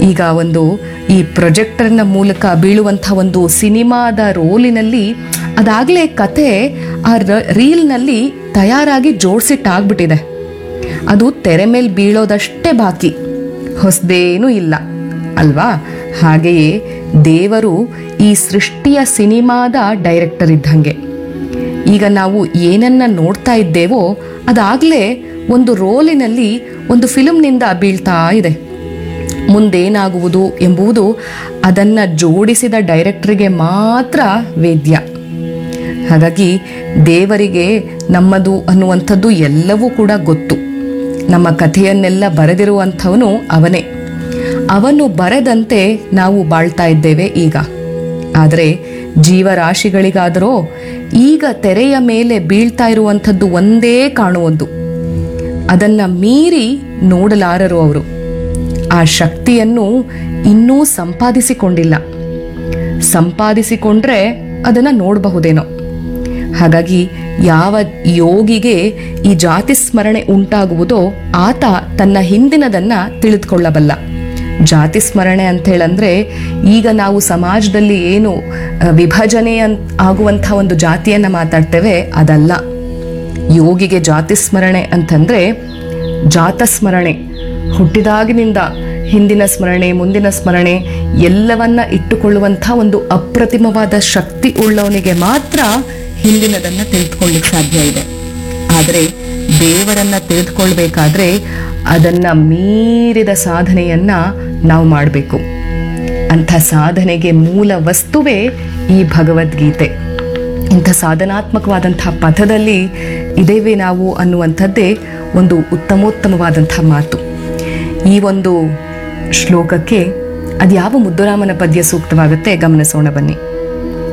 ಈಗ ಒಂದು ಈ ಪ್ರೊಜೆಕ್ಟರ್ನ ಮೂಲಕ ಬೀಳುವಂಥ ಒಂದು ಸಿನಿಮಾದ ರೋಲಿನಲ್ಲಿ ಅದಾಗಲೇ ಕತೆ ಆ ರ- ರೀಲ್ನಲ್ಲಿ ತಯಾರಾಗಿ ಜೋಡಿಸಿಟ್ಟಾಗ್ಬಿಟ್ಟಿದೆ ಅದು ತೆರೆ ಮೇಲೆ ಬೀಳೋದಷ್ಟೇ ಬಾಕಿ ಹೊಸದೇನೂ ಇಲ್ಲ ಅಲ್ವಾ ಹಾಗೆಯೇ ದೇವರು ಈ ಸೃಷ್ಟಿಯ ಸಿನಿಮಾದ ಡೈರೆಕ್ಟರ್ ಇದ್ದಂಗೆ ಈಗ ನಾವು ಏನನ್ನ ನೋಡ್ತಾ ಇದ್ದೇವೋ ಅದಾಗಲೇ ಒಂದು ರೋಲಿನಲ್ಲಿ ಒಂದು ಫಿಲ್ಮ್ನಿಂದ ಬೀಳ್ತಾ ಇದೆ ಮುಂದೇನಾಗುವುದು ಎಂಬುದು ಅದನ್ನು ಜೋಡಿಸಿದ ಡೈರೆಕ್ಟರಿಗೆ ಮಾತ್ರ ವೇದ್ಯ ಹಾಗಾಗಿ ದೇವರಿಗೆ ನಮ್ಮದು ಅನ್ನುವಂಥದ್ದು ಎಲ್ಲವೂ ಕೂಡ ಗೊತ್ತು ನಮ್ಮ ಕಥೆಯನ್ನೆಲ್ಲ ಬರೆದಿರುವಂಥವನು ಅವನೇ ಅವನು ಬರೆದಂತೆ ನಾವು ಬಾಳ್ತಾ ಇದ್ದೇವೆ ಈಗ ಆದರೆ ಜೀವರಾಶಿಗಳಿಗಾದರೋ ಈಗ ತೆರೆಯ ಮೇಲೆ ಬೀಳ್ತಾ ಇರುವಂಥದ್ದು ಒಂದೇ ಕಾಣುವುದು ಅದನ್ನ ಮೀರಿ ನೋಡಲಾರರು ಅವರು ಆ ಶಕ್ತಿಯನ್ನು ಇನ್ನೂ ಸಂಪಾದಿಸಿಕೊಂಡಿಲ್ಲ ಸಂಪಾದಿಸಿಕೊಂಡ್ರೆ ಅದನ್ನ ನೋಡಬಹುದೇನೋ ಹಾಗಾಗಿ ಯಾವ ಯೋಗಿಗೆ ಈ ಜಾತಿ ಸ್ಮರಣೆ ಉಂಟಾಗುವುದೋ ಆತ ತನ್ನ ಹಿಂದಿನದನ್ನ ತಿಳಿದುಕೊಳ್ಳಬಲ್ಲ ಜಾತಿ ಸ್ಮರಣೆ ಅಂತ ಹೇಳಂದ್ರೆ ಈಗ ನಾವು ಸಮಾಜದಲ್ಲಿ ಏನು ಆ, ವಿಭಜನೆ ಅನ್ ಆಗುವಂಥ ಒಂದು ಜಾತಿಯನ್ನ ಮಾತಾಡ್ತೇವೆ ಅದಲ್ಲ ಯೋಗಿಗೆ ಜಾತಿ ಸ್ಮರಣೆ ಅಂತಂದ್ರೆ ಜಾತ ಸ್ಮರಣೆ ಹುಟ್ಟಿದಾಗಿನಿಂದ ಹಿಂದಿನ ಸ್ಮರಣೆ ಮುಂದಿನ ಸ್ಮರಣೆ ಎಲ್ಲವನ್ನ ಇಟ್ಟುಕೊಳ್ಳುವಂಥ ಒಂದು ಅಪ್ರತಿಮವಾದ ಶಕ್ತಿ ಉಳ್ಳವನಿಗೆ ಮಾತ್ರ ಹಿಂದಿನದನ್ನ ತಿಳಿದುಕೊಳ್ಳಿಕ್ಕೆ ಸಾಧ್ಯ ಇದೆ ಆದರೆ ದೇವರನ್ನ ತಿಳಿದುಕೊಳ್ಬೇಕಾದ್ರೆ ಅದನ್ನ ಮೀರಿದ ಸಾಧನೆಯನ್ನ ನಾವು ಮಾಡಬೇಕು ಅಂಥ ಸಾಧನೆಗೆ ಮೂಲ ವಸ್ತುವೇ ಈ ಭಗವದ್ಗೀತೆ ಇಂಥ ಸಾಧನಾತ್ಮಕವಾದಂತಹ ಪಥದಲ್ಲಿ ಇದೇವೆ ನಾವು ಅನ್ನುವಂಥದ್ದೇ ಒಂದು ಉತ್ತಮೋತ್ತಮವಾದಂಥ ಮಾತು ಈ ಒಂದು ಶ್ಲೋಕಕ್ಕೆ ಅದ್ಯಾವ ಮುದ್ದುರಾಮನ ಪದ್ಯ ಸೂಕ್ತವಾಗುತ್ತೆ ಗಮನಿಸೋಣ ಬನ್ನಿ